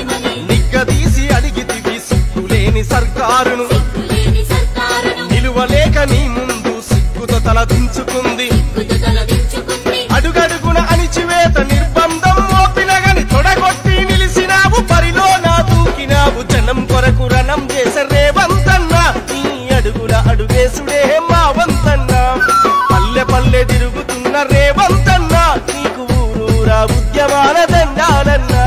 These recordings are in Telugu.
సాధ్యమని నిగ్గదీసి అడిగితివి సిగ్గులేని సర్కారును సిగ్గులేని సర్కారును నిలువలేక నీ ముందు సిగ్గుతో తలదించుకుంది సిగ్గుతో తలదించుకుంది అడుగడుగున అణిచివేత నిర్బంధం మోపినగని తొడగొట్టి నిలిసినావు పరిలో నా దూకినావు జనం కొరకు రణం చేసే రేవంతన్న నీ అడుగుల అడుగేసుడే మా వంతన్న పల్లె పల్లె తిరుగుతున్న రేవంతన్న నీకు ఊరూరా ఉద్యమాల దండాలన్నా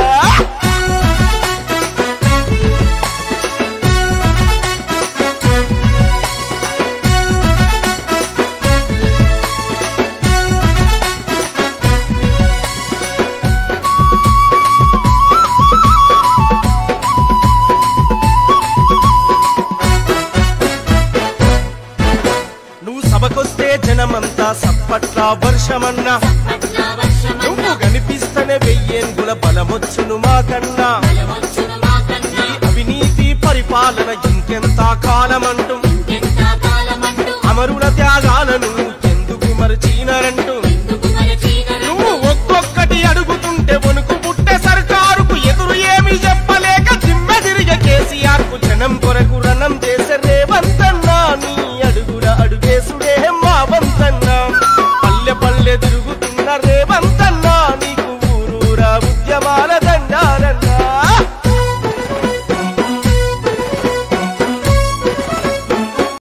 నువ్వు సభకొస్తే జనమంతా సప్పట్ల వర్షమన్నా పట్ల వర్షమన్న నువ్వు కనిపిస్తనే వెయ్యేంగుల బలమొచ్చును మాకన్నా బలవచ్చును మాకన్నా ఈ అవినీతి పరిపాలన ఇంకెంత కాలమంటూ ఎంత కాలమంటూ అమరుల త్యాగాలను ఎందుకు మరచినారంటూ ఎందుకు మరచినరు నువ్వు ఒక్కొక్కటి అడుగుతుంటే వణుకు పుట్టే సర్కారుకు ఎదురు ఏమి చెప్పలేక దిమ్మె తిరిగే కేసీఆర్ కు జనం కొరకు